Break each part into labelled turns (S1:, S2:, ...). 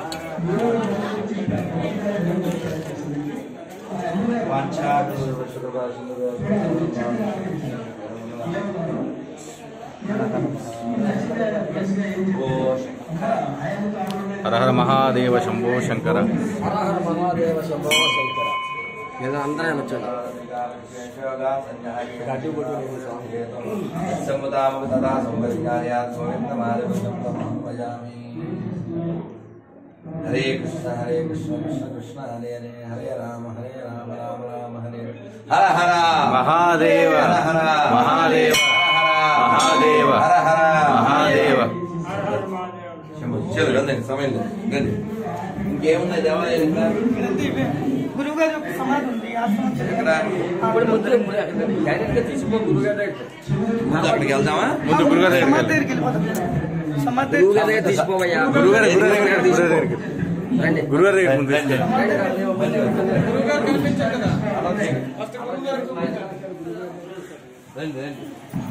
S1: హర హర మహాదేవ శంభో శంకర
S2: హరహర మహాదేవ శంభో శంకర ఇలా అందరూ వచ్చాడు
S3: హరే కృష్ణ హరే కృష్ణ కృష్ణ కృష్ణ హరే హరే హరే రామ హరే రామ రామ రామ హరే హర హర
S1: మహాదేవ
S3: హర హర
S1: మహాదేవ మహాదేవ
S3: హర హర
S1: మహాదేవ
S3: శంభో. చలో రండి సమయం లేదు రండి ఇంకేమున్నాయి దేవాలయం ఇక్కడ
S4: గురువు గారి యొక్క సమాధి ఉంది ఆశ్రమం
S3: ఇక్కడ
S2: ఇప్పుడు ముందు డైరెక్ట్ గా తీసిపో గురుగారి దగ్గర
S3: ముందు అక్కడికి వెళ్దామా
S1: ముందు గురుగారి దగ్గరికి
S4: సమాధి
S1: వెళ్ళండి.
S4: దగ్గరికి వెళ్ళిపోతాం సమాధి దగ్గరికి
S2: గురుగారి దగ్గర తీసిపోవయ్యా
S1: గురుగారి గురుగారి దగ్గర గురుగారి దగ్గరికి
S2: రండి
S1: గురుగారి దగ్గర ముందు
S3: రండి. రండి రండి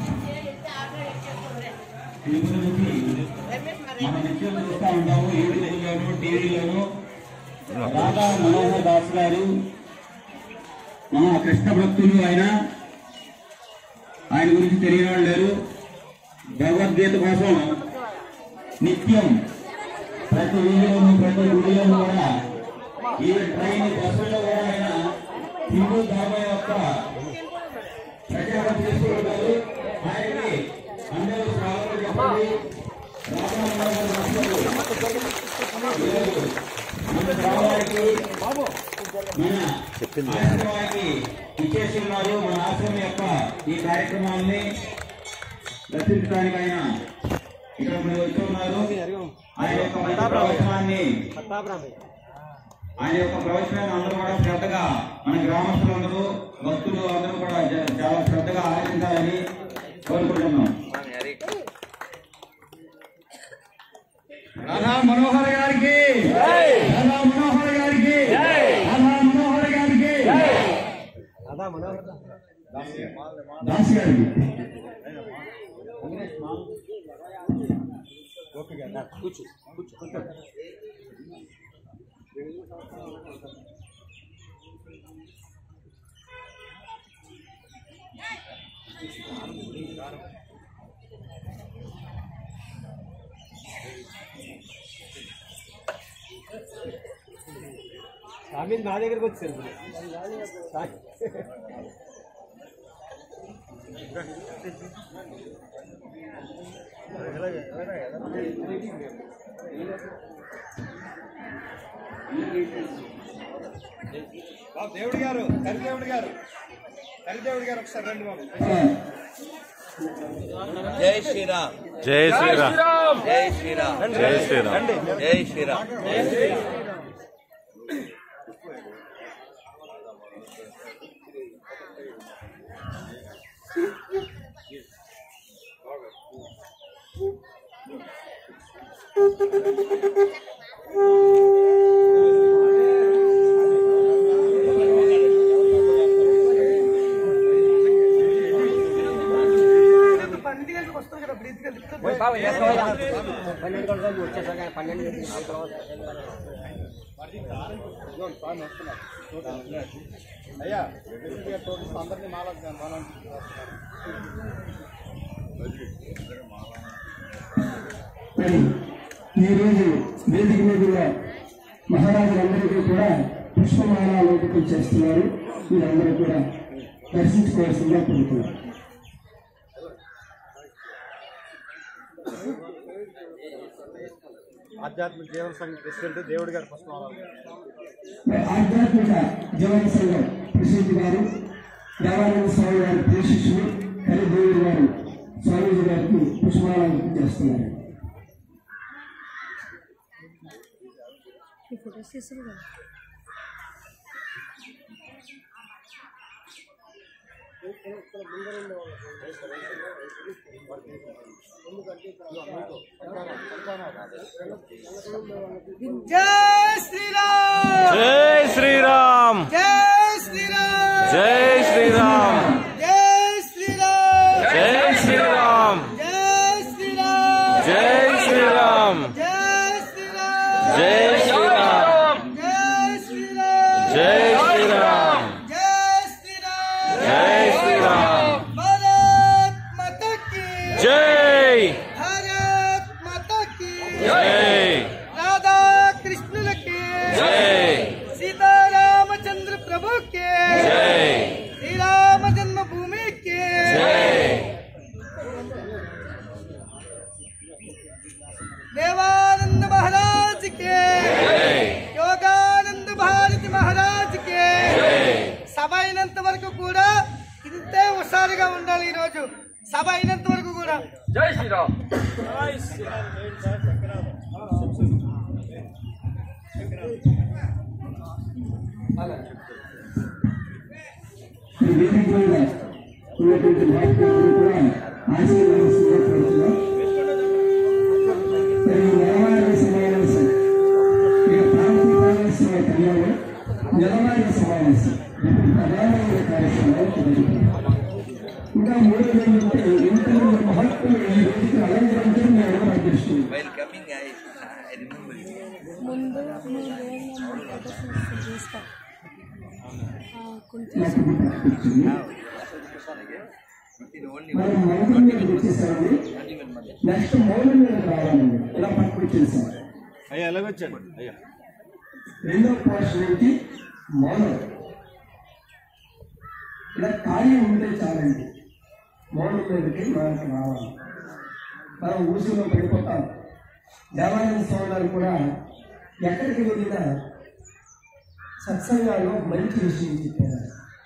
S5: మనం నిత్యం చూస్తూ ఉంటాము యూట్యూబ్లోను టీవీలోను రాధా మనోహర్ దాస్ గారు మన కృష్ణ భక్తులు ఆయన ఆయన గురించి తెలియని వాళ్ళు లేరు భగవద్గీత కోసం నిత్యం ప్రతి వీధిలోను ప్రతి గుడిలోను కూడా ఈ ట్రైన్ బస్సుల్లో కూడా ఆయన హిందూ ధర్మం యొక్క ప్రచారం చేస్తూ ఉంటారు ఆయనకి అందరూ స్వాగతం చెప్పండి మన గ్రామానికి మన ఆశ్రమానికి ఇచ్చేసి ఉన్నారు మన ఆశ్రమం యొక్క ఈ కార్యక్రమాన్ని దర్శించడానికి ఆయన ఇక్కడ మీరు వచ్చి ఉన్నారు ఆయన యొక్క మంచి ప్రవచనాన్ని ఆయన యొక్క ప్రవచనాన్ని అందరూ కూడా శ్రద్ధగా మన గ్రామస్తులందరూ భక్తులు అందరూ కూడా జ- చాలా శ్రద్ధగా ఆలోచించాలని కోరుకుంటున్నాం రాధా మనోహర్ గారికి రాధా మనోహర్ గారికి రాధా మనోహర్ గారికి దాస్ గారికి
S2: నా దగ్గరకు వచ్చారు
S6: దేవుడి గారు హరిదేవుడి గారు హరిదేవుడి గారు ఒకసారి రండి బాబు
S3: జై శ్రీరామ్
S1: జై శ్రీరామ్
S3: జై శ్రీరామ్
S1: జై శ్రీరామ్
S3: జై శ్రీరామ్
S4: పన్నెండు గంటలకు వస్తాం కదా ఇప్పుడు ఇంటికి వెళ్తే
S2: పన్నెండు గంటలకు వచ్చేసాక పన్నెండు
S6: అయ్యా అందరినీ మాల మనం
S5: మరి ఈరోజు వేదిక మీదుగా మహారాజులందరికీ కూడా పుష్పమాల లోపకం చేస్తున్నారు మీరందరూ కూడా దర్శించుకోవాల్సిందిగా కోరుతున్నారు
S6: ఆధ్యాత్మిక జీవన సంఘ ప్రెసిడెంట్ దేవుడి గారు ఫస్ట్
S5: మరి ఆధ్యాత్మిక జీవన సంఘం ప్రెసిడెంట్ గారు దేవానంద స్వామి గారి ప్రియ శిష్యులు కలిదేవి గారు స్వామీజీ గారికి పుష్పమాల చేస్తున్నారు
S4: జై శ్రీరామ్
S1: జై శ్రీరామ్
S4: జై శ్రీరామ్
S1: జై శ్రీరామ్
S4: జై శ్రీరామ్
S1: జై శ్రీరామ్
S4: జై శ్రీరామ్
S1: జై శ్రీరామ్
S4: జై శ్రీరామ్
S1: జై
S4: के श्री राम जन्मभूमि के देवानंद महाराज के యోగానంద భారతి మహారాజ్ కే సభ అయినంత వరకు కూడా ఇంతే హుషారుగా ఉండాలి ఈ రోజు సభ అయినంత వరకు కూడా
S5: ఈ వేదిక మీద ఉన్నటువంటి మహాత్ములు కూడా ఆశీర్వదిస్తున్నా కోరుతున్నాం. మరి ఈ నెలవారీ సమావేశం ఇక ప్రాంతీయ సమావేశం కళ్యాణం నెలవారీ సమావేశం ఇప్పుడు ప్రధానమైన కార్యక్రమాలు జరుగుతుంది. ఇంకా మూడు రోజులు ఉంటే ఎంతలో మహాత్ములు ఈ వేదిక అలంకరించడం మీ అందరూ అదృష్టం
S3: While coming, I, I remember you.
S7: ముందు మీ వేగం ప్రదర్శన చేస్తా కొంచెం
S5: నాకు ఇది ప్రార్థించింది.
S3: It only
S5: మనం మంత్రం మీద వచ్చేసరికి నెక్స్ట్ మౌనం మీద రావాలండి ఇలా పట్టుకొచ్చేసాం
S6: అయ్యా ఎలాగొచ్చాడు అయ్యా
S5: రెండో పోర్షన్ నుంచి మౌనం ఇలా ఖాళీ ఉంటే చాలండి మౌనం మీదకి మనకు రావాలి మనం ఊసులో పడిపోతాం దేవాలయ సోదరులు కూడా ఎక్కడికి వెళ్ళినా సత్సంగాల్లో మంచి విషయం చెప్పారు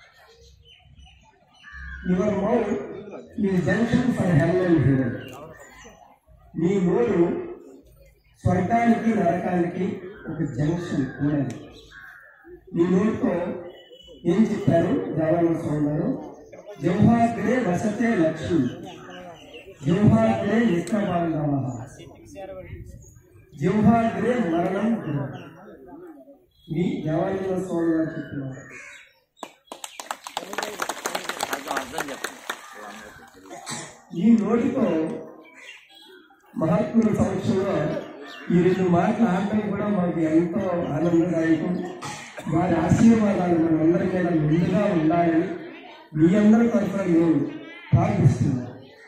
S5: your mouth is junction for hell and heaven నీ నోరు స్వర్గానికి నరకానికి ఒక జంక్షన్ కూడా నీ నోటితో ఏం చెప్పారు దేవాలయ స్వామి జింహాగ్రే వసతే లక్ష్మి జింహాగ్రే నిత్రబాంధవ జింహాగ్రే మరణం గురు మీ దేవాలయ స్వామి గారు చెప్తున్నారు ఈ నోటితో మహాత్ముల సమక్షంలో ఈ రెండు మాటలు ఆడటం కూడా మాకు ఎంతో ఆనందదాయకం వారి ఆశీర్వాదాలు మనందరి మీద ముందుగా ఉండాలని మీ అందరి తరఫున మేము ప్రార్థిస్తున్నాం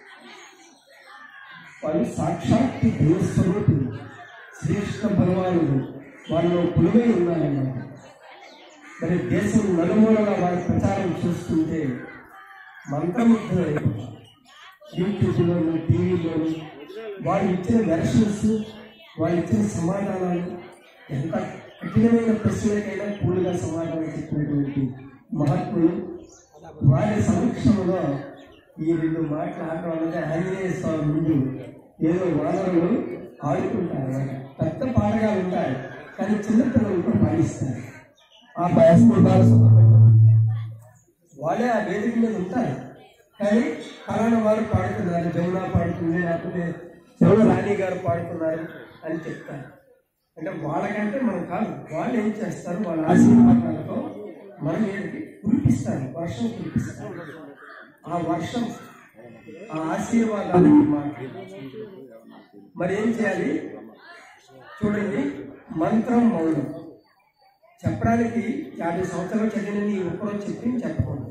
S5: వారు సాక్షాత్ దేవస్వరూపులు శ్రీకృష్ణ భగవానుడు వాళ్ళు పులువై ఉన్నారన్నమాట మరి దేశం నలుమూలగా వారి ప్రచారం చూస్తుంటే మంత్రముగ్ధులు అయిపోతారు యూట్యూబ్లోను టీవీలోను వాళ్ళు ఇచ్చిన వెర్షన్స్ వాళ్ళు ఇచ్చిన సమాధానాలు ఎంత కఠినమైన ప్రశ్నలకైనా కూలుగా సమాధానం చెప్పినటువంటి మహాత్ములు వారి సమక్షంలో ఈ రెండు మాటలు ఆడటం అన్నది ఆంజనేయ స్వామి ముందు ఏదో వానరులు ఆడుకుంటారు పెద్ద పాటగా ఉంటాయి కానీ చిన్నపిల్లలు కూడా పాటిస్తారు ఆ భయస్ఫోటాలు వాళ్ళే ఆ వేదిక మీద ఉంటారు కానీ ఫలానా వారు పాడుతున్నారు జమున పాడుతుంది లేకపోతే జమున రాణి గారు పాడుతున్నారు అని చెప్తారు అంటే వాళ్ళకంటే మనం కాదు వాళ్ళు ఏం చేస్తారు వాళ్ళ ఆశీర్వాదాలతో మనం ఏంటి కురిపిస్తారు వర్షం కురిపిస్తారు ఆ వర్షం ఆ ఆశీర్వాదాలకి మాకు మరి ఏం చేయాలి చూడండి మంత్రం మౌనం చెప్పడానికి యాభై సంవత్సరాలు చదివిన నీ ఒక్కరోజు చెప్పి చెప్పకూడదు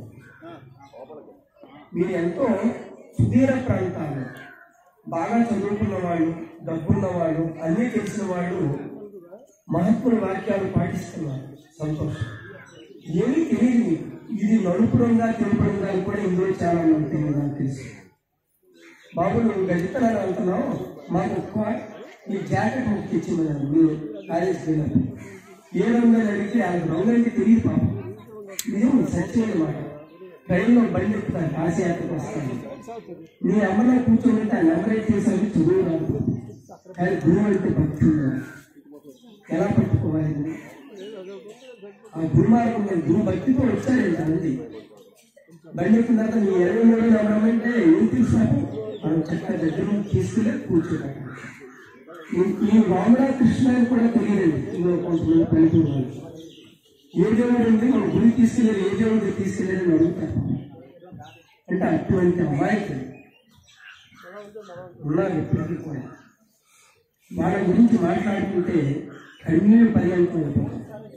S5: మీరు ఎంతో సుదీర ప్రాంతాలు బాగా చదువుకున్న వాళ్ళు డబ్బున్న వాళ్ళు అన్నీ తెలిసిన వాళ్ళు మహాత్ముల వాక్యాలు పాటిస్తున్నారు సంతోషం ఏమీ తెలియదు మీకు. ఇది నలుపు రంగా తెలుపు రంగా అని కూడా ఇందులో చాలా మంది తెలియదు నాకు తెలుసు బాబు నువ్వు గడితనాలు అంటున్నావు మాకు ఒక్క ఈ జాకెట్ ముక్కి ఇచ్చిందన్నారు మీరు కాలేజ్ వెళ్ళినప్పుడు ఏ రంగు అని అడిగితే ఆ రంగు అంటే తెలియదు పాపం ఇదే సత్యమైన మాట ట్రైన్లో బండి ఎక్కుతాను కాశీయాత్రకు వస్తాను నీ అమ్మలో కూర్చొని ఆ నెంబర్ అయితే చేసాను చదువు రాదు కానీ గురువు అంటే భక్తి ఉండాలి. ఎలా పట్టుకోవాలి ఇది? ఆ గురుమార్గం మీద గురు భక్తితో వచ్చారు అంది బండి ఎక్కిన తర్వాత నీ ఇరవై మూడు నెంబర్ అంటే ఏం తెలుసాను మనం చక్కగా దగ్గర నుంచి తీసుకుని కూర్చోవాలి ఈ- ఈ వామన కృష్ణ అని కూడా తెలియదండి ఇందులో కొంతమంది పల్లెటూరు వాళ్ళు ఏ దేవుడు ఉంది మనం గురి తీసుకెళ్ళారు ఏ దేవుడు తీసుకెళ్ళారు అని అడుగుతారు అంటే అటువంటి అమాయకులు ఉన్నారు ఇప్పటికీ కూడా వాళ్ళ గురించి మాట్లాడుతుంటే కన్నీళ్ళు పర్యంతం అయిపోతుంది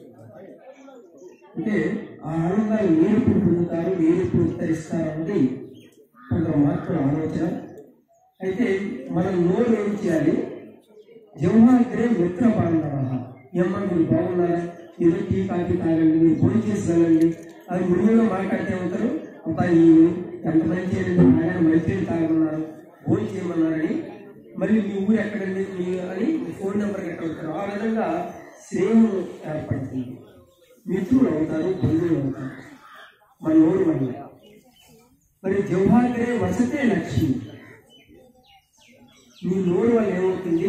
S5: అంటే ఆ ఆనందాన్ని మీరు ఎప్పుడు పొందుతారు మీరు ఎప్పుడు ఉత్తరిస్తారు అన్నది కొందరు మాత్రం ఆలోచన అయితే మనం నోరు ఏం చేయాలి జవహాగ్రే మిత్ర బాంధవ ఏమన్నా మీరు బాగున్నారా ఏదో టీ కాఫీ తాగండి మీరు భోజనం చేసి వెళ్ళండి
S8: అది ముందులో మాట్లాడితే ఉంటారు ఒక ఈ ఎంతమంది చేయండి ఆయన మంచినీళ్ళు తాగమన్నారు ఫోన్ చేయమన్నారని మరి మీ ఊరు ఎక్కడండి మీ అని మీ ఫోన్ నెంబర్ ఎక్కడ ఉంటారు ఆ విధంగా శ్రేణు ఏర్పడుతుంది మిత్రులు అవుతారు బంధువులు అవుతారు మన ఊరు మళ్ళీ మరి జౌహాగ్రే వసతే లక్ష్మి మీ నోరు వల్ల ఏమవుతుంది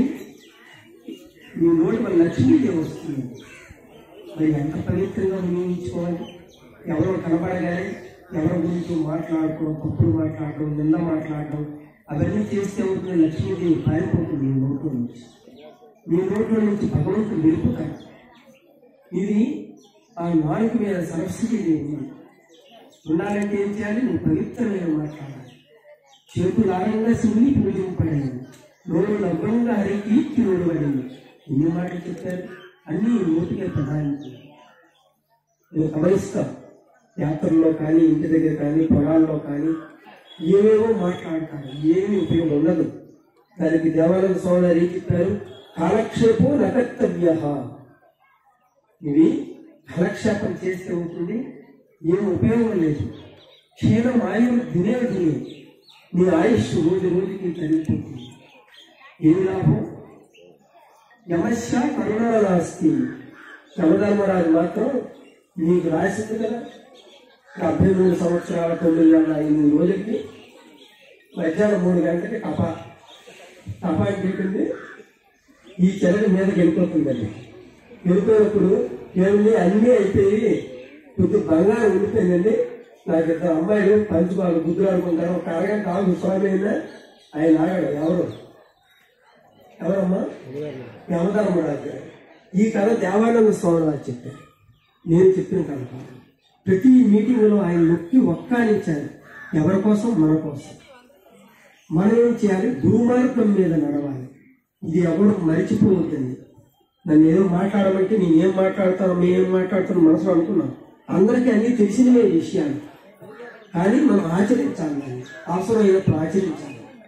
S8: మీ నోటి వల్ల లక్ష్మీదేవి వస్తుంది మరి ఎంత పవిత్రంగా వినియోగించుకోవాలి ఎవరో కనబడగానే ఎవరి గురించి మాట్లాడుకోవడం తప్పుడు మాట్లాడడం నింద మాట్లాడడం అవన్నీ చేస్తే అవుతుంది లక్ష్మీదేవి పారిపోతుంది మీ నోట్లో నుంచి మీ నోట్లో నుంచి భగవంతుడు నిలుపుతాడు ఇది ఆ నాలుగు మీద సరస్వతి దేవి ఉండాలంటే ఏం చేయాలి నువ్వు పవిత్రమైన మాట్లాడాలి చేతులు ఆరంగా శివుని పూజింపడని నోరు లగ్నంగా హరి కీర్తి నోడబడింది ఎన్ని మాటలు చెప్పారు అన్ని నోటికే ప్రధానించి నేను గమనిస్తాం యాత్రల్లో కానీ ఇంటి దగ్గర కానీ పొలాల్లో కానీ ఏవేవో మాట్లాడతారు ఏమి ఉపయోగం ఉండదు దానికి దేవాలయ స్వామి ఏం చెప్పారు కాలక్షేపో నకర్తవ్య ఇవి కాలక్షేపం చేస్తే ఉంటుంది ఏం ఉపయోగం లేదు క్షీణం ఆయువు దినే దినే నీ ఆయుష్ రోజు రోజుకి తగ్గిపోతుంది ఏమి లాభం యమస్య కరుణానాస్తి యమధర్మరాజు మాత్రం నీకు రాసింది కదా డెబ్బై మూడు సంవత్సరాల తొమ్మిది వందల ఎనిమిది రోజులకి మధ్యాహ్నం మూడు గంటలకి కప కప అంటే ఏంటండి ఈ చెరగ మీదకి వెళ్ళిపోతుందండి వెళ్ళిపోయినప్పుడు ఏమి అన్నీ అయిపోయి కొద్ది బంగారం ఉండిపోయిందండి నాకు ఇద్దరు అమ్మాయిలు పంచుకోవాలి బుద్ధులు అనుకుంటారు ఒక అరగంట ఆగు స్వామి అయినా ఆయన ఆగాడు ఎవరు ఎవరమ్మా యమధర్మరాజు గారు. ఈ కథ దేవానంద స్వామి వారు చెప్పారు నేను చెప్పిన కథ కాదు ప్రతి మీటింగ్లో ఆయన నొక్కి ఒక్కానిచ్చారు ఎవరి కోసం మన కోసం మనం ఏం చేయాలి దుర్మార్గం మీద నడవాలి ఇది ఎవరు మరిచిపోవద్దండి నన్ను ఏదో మాట్లాడమంటే నేను ఏం మాట్లాడతాను మేమేం మాట్లాడుతాను మనసులో అనుకున్నాం అందరికీ అన్ని తెలిసినవే విషయాలు కానీ మనం ఆచరించాలి దాన్ని అవసరమైనప్పుడు ఆచరించాలి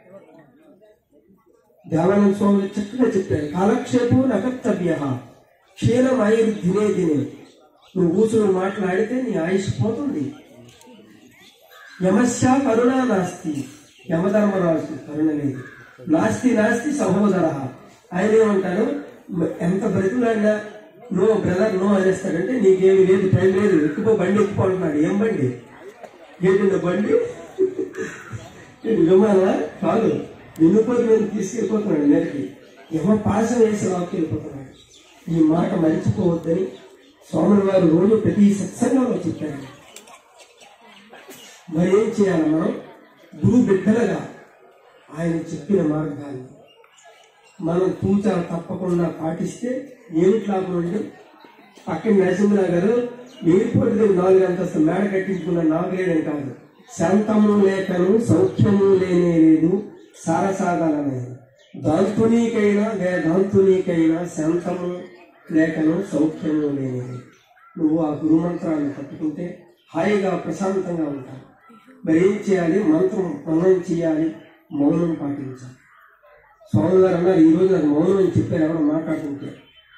S8: దేవానంద స్వామి చక్కగా చెప్పారు కాలక్షేపం నకర్తవ్య క్షీణం ఆయుర్ దినే దినే నువ్వు కూర్చుని మాట్లాడితే నీ ఆయుష్ పోతుంది యమస్య కరుణ నాస్తి యమధర్మరాజు కరుణ లేదు నాస్తి నాస్తి సహోదర ఆయన ఏమంటారు మ- ఎంత బ్రతులాడినా నో బ్రదర్ నో అనేస్తాడంటే నీకేమి లేదు టైం లేదు ఎక్కువ బండి ఎక్కువ అంటున్నాడు ఏం బండి ఏంటంటే బండి ఏంటి విమానా కాదు వెన్నుపోయి మీద తీసుకెళ్ళిపోతున్నాడు నేటికి యమ పాసం వేసి లాక్కెళ్ళిపోతున్నాడు ఈ మాట మరిచిపోవద్దని స్వాముల వారు రోజు ప్రతి సత్సంగంలో చెప్పారు మరి ఏం చేయాలి మనం గురు బిడ్డలుగా ఆయన చెప్పిన మార్గాన్ని మనం తూచా తప్పకుండా పాటిస్తే ఏమిటి లాభం అంటే పక్కన నరసింహరావు గారు ఎయిర్పోర్ట్ దగ్గర నాలుగు అంతస్తు మేడ కట్టించుకున్న నాలుగేడని కాదు శాంతము లేకను సౌఖ్యము లేనే లేదు సారసాగలలేదు దాంతునీకైనా లే దాంతునీకైనా శాంతము లేకను సౌఖ్యము లేనే లేదు నువ్వు ఆ గురుమంత్రాన్ని పట్టుకుంటే హాయిగా ప్రశాంతంగా ఉంటావు మరి ఏం చేయాలి మంత్రం మననం చేయాలి మౌనం పాటించాలి స్వామి గారు అన్నారు ఈ రోజు నాకు మౌనం అని చెప్పారు ఎవరు మాట్లాడుతుంటే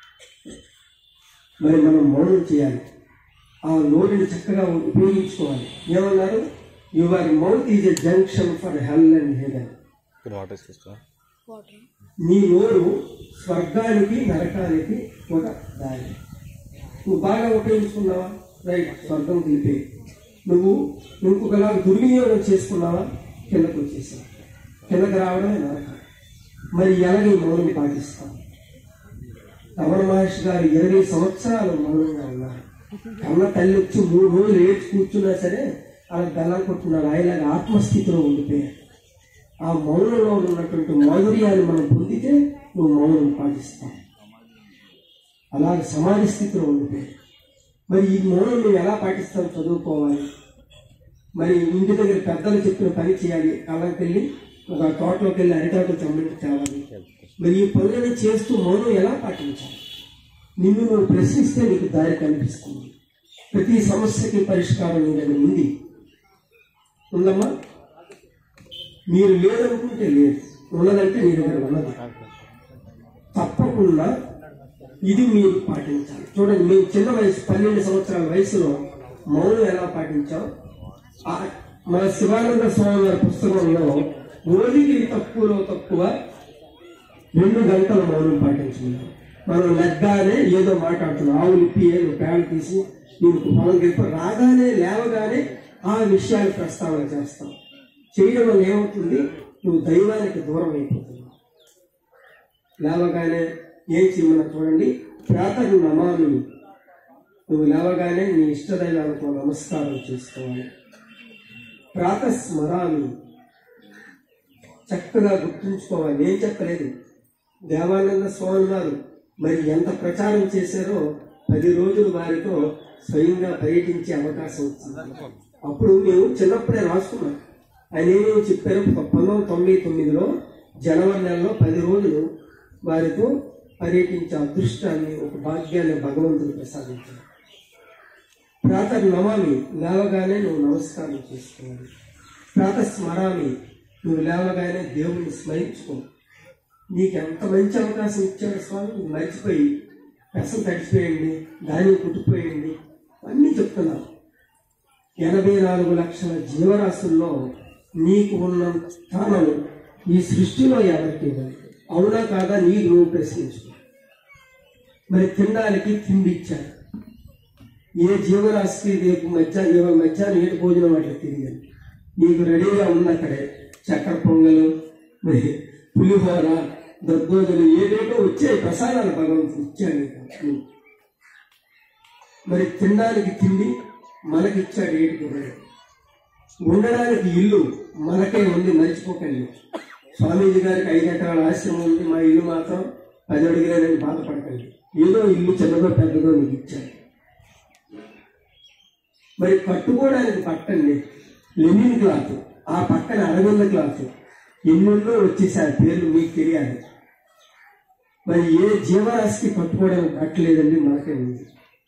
S8: మరి మనం మౌనం చేయాలి ఆ నోటిని చక్కగా ఉపయోగించుకోవాలి ఏమన్నారు your mouth is a junction for hell and heaven
S1: water system
S7: water
S8: నీ నోరు స్వర్గానికి నరకానికి ఒక దారి నువ్వు బాగా ఉపయోగించుకున్నావా రైట్ స్వర్గం తెలిపే నువ్వు ఇంకొకలా దుర్వినియోగం చేసుకున్నావా కిందకు వచ్చేసావు కిందకి రావడమే నరకం మరి ఎలాగ ఈ మౌనం పాటిస్తాం రమణ మహర్షి గారు ఇరవై సంవత్సరాలు మౌనంగా ఉన్నారు కన్న తల్లి వచ్చి మూడు రోజులు ఏడ్చి కూర్చున్నా సరే అలా బెల్లం కొట్టున్నారు ఆయనలాగా ఆత్మస్థితిలో ఉండిపోయారు ఆ మౌనంలో ఉన్నటువంటి మాధుర్యాన్ని మనం పొందితే నువ్వు మౌనం పాటిస్తావు అలాగే సమాధి స్థితిలో ఉండిపోయారు మరి ఈ మౌనం నువ్వు ఎలా పాటిస్తావు చదువుకోవాలి మరి ఇంటి దగ్గర పెద్దలు చెప్పిన పని చేయాలి కళ్ళకి వెళ్ళి ఒక తోటలోకి వెళ్ళి అరిటాకులు చమ్మని తేవాలి మరి ఈ పనులను చేస్తూ మౌనం ఎలా పాటించాలి నిన్ను నువ్వు ప్రశ్నిస్తే నీకు దారి కనిపిస్తుంది ప్రతి సమస్యకి పరిష్కారం నీ దగ్గర ఉంది ఉందమ్మా మీరు లేదనుకుంటే లేదు ఉన్నదంటే మీ దగ్గర ఉన్నది తప్పకుండా ఇది మీరు పాటించాలి చూడండి మేము చిన్న వయసు పన్నెండు సంవత్సరాల వయసులో మౌనం ఎలా పాటించాం ఆ మన శివానంద స్వామి గారి పుస్తకంలో రోజుకి తక్కువలో తక్కువ రెండు గంటల మౌనం పాటించుకున్నాం మనం లెగ్గానే ఏదో మాట్లాడుతున్నాం ఆవులు ఇప్పి ఏదో పేడ తీసి నీకు పొలం గెలుపు రాగానే లేవగానే ఆ విషయాలు ప్రస్తావన చేస్తాం చేయడం వల్ల ఏమవుతుంది నువ్వు దైవానికి దూరం అయిపోతున్నావు లేవగానే ఏం చేయమన్నా చూడండి ప్రాతకు నమామి నువ్వు లేవగానే నీ ఇష్టదైవానికి నమస్కారం చేసుకోవాలి ప్రాత స్మరామి చక్కగా గుర్తుంచుకోవాలి నేను చెప్పలేదు దేవానంద స్వామి వారు మరి ఎంత ప్రచారం చేశారో పది రోజులు వారితో స్వయంగా పర్యటించే అవకాశం వచ్చింది అప్పుడు మేము చిన్నప్పుడే రాసుకున్నాం ఆయన ఏమేమి చెప్పారు పంతొమ్మిది వందల తొంభై తొమ్మిదిలో జనవరి నెలలో పది రోజులు వారితో పర్యటించే అదృష్టాన్ని ఒక భాగ్యాన్ని భగవంతుడు ప్రసాదించారు ప్రాతः నమామి లేవగానే నువ్వు నమస్కారం చేసుకోవాలి ప్రాతः స్మరామి నువ్వు లేవగానే దేవుణ్ణి స్మరించుకో నీకు ఎంత మంచి అవకాశం ఇచ్చాడు స్వామి నువ్వు మర్చిపోయి పెసం తడిచిపోయింది ధాన్యం కుట్టిపోయింది అన్నీ చెప్తున్నావు ఎనభై నాలుగు లక్షల జీవరాశుల్లో నీకు ఉన్న స్థానం ఈ సృష్టిలో ఎవరికి ఇవ్వాలి అవునా కాదా నీకు నువ్వు ప్రశ్నించుకో మరి తినడానికి తిండి ఇచ్చాడు ఏ జీవరాశికి రేపు మధ్య ఇవాళ మధ్యాహ్నం ఏడు భోజనం వాటికి తిరిగింది నీకు రెడీగా ఉంది అక్కడే చక్కెర పొంగలు మరి పులిహోర దద్దోజలు ఏదేటో వచ్చే ప్రసాదాలు భగవంతుడు ఇచ్చాడు నీకు మరి తినడానికి తిండి మనకి ఇచ్చాడు ఏటికి రెడీ ఉండడానికి ఇల్లు మనకే ఉంది మర్చిపోకండి స్వామీజీ గారికి ఐదు ఎకరాల ఆశ్రమం ఉంది మా ఇల్లు మాత్రం పది అడిగినానని బాధపడకండి ఏదో ఇల్లు చిన్నదో పెద్దదో నీకు ఇచ్చాడు మరి కట్టుకోవడానికి పట్టండి లెనిన్ క్లాత్ ఆ పక్కన అరగొంద క్లాత్ ఎన్నెన్నో వచ్చేసారి పేర్లు మీకు తెలియాలి మరి ఏ జీవరాశికి కట్టుకోవడానికి పట్టలేదండి మనకే ఉంది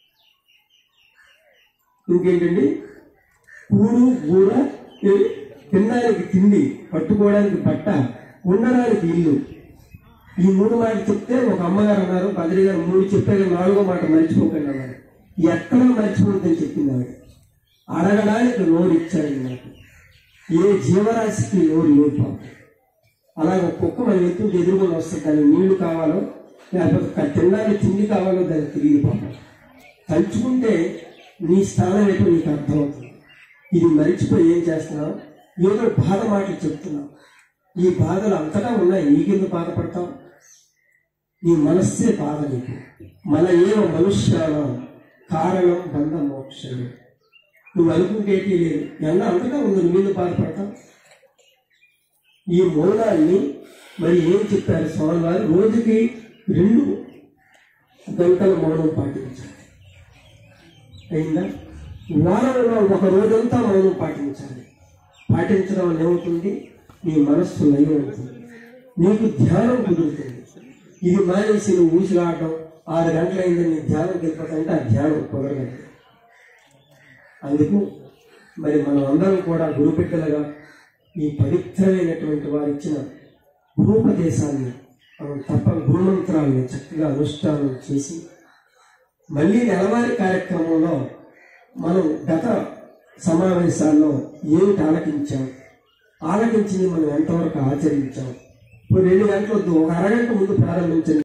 S8: ఇంకేంటండి కూడు గూడ ఏ- తినడానికి తిండి కట్టుకోవడానికి బట్ట ఉండడానికి ఇల్లు ఈ మూడు మాటలు చెప్తే ఒక అమ్మగారు అన్నారు బదిలీ గారు మూడు చెప్పాక నాలుగో మాట మర్చిపోకండి అన్నారు ఎక్కడో మర్చిపోద్దని చెప్పింది ఆవిడ అడగడానికి నోరు ఇచ్చాడు నాకు ఏ జీవరాశికి నోరు లేదు పాపం. అలాగే ఒక కుక్క మనం ఎత్తుకు ఎదురుకొని వస్తుంది దానికి నీళ్లు కావాలో లేకపోతే క- తినడానికి తిండి కావాలో దానికి తెలియదు పాపం తలుచుకుంటే నీ స్థానం ఏంటో నీకు అర్థమవుతుంది ఇది మరిచిపోయి ఏం చేస్తున్నావు ఏదో బాధ మాటలు చెప్తున్నావు ఈ బాధలు అంతటా ఉన్నాయి నీకెందుకు బాధపడతావు నీ మనస్సే బాధ నీకు మన ఏవ మనుష్యానం కారణం బంధ మోక్షమే నువ్వు అనుకుంటే ఏంటి లేదు ఎండ అంతటా ఉంది నువ్వెందుకు బాధపడతావు ఈ మౌనాన్ని మరి ఏం చెప్పారు స్వామి వారు రోజుకి రెండు గంటల మౌనం పాటించాలి అయిందా వారంలో ఒక రోజంతా మౌనం పాటించాలి పాటించడం వల్ల ఏమవుతుంది నీ మనస్సు లయం అవుతుంది నీకు ధ్యానం కుదురుతుంది ఇది మానేసి నువ్వు ఊసిలాడటం ఆరు గంటలైందని నీ ధ్యానం వెళ్ళిపోతాయంటే ఆ ధ్యానం కుదరదు అందుకు మరి మనం అందరం కూడా గురుబిడ్డలుగా ఈ పవిత్రమైనటువంటి వారు ఇచ్చిన గురూపదేశాన్ని మనం తప్ప గురుమంత్రాన్ని చక్కగా అనుష్ఠానం చేసి మళ్ళీ నెలవారీ కార్యక్రమంలో మనం గత సమావేశాల్లో ఏమిటి ఆలకించాం ఆలకించింది మనం ఎంతవరకు ఆచరించాం ఇప్పుడు రెండు గంటల వద్దు ఒక అరగంట ముందు ప్రారంభించండి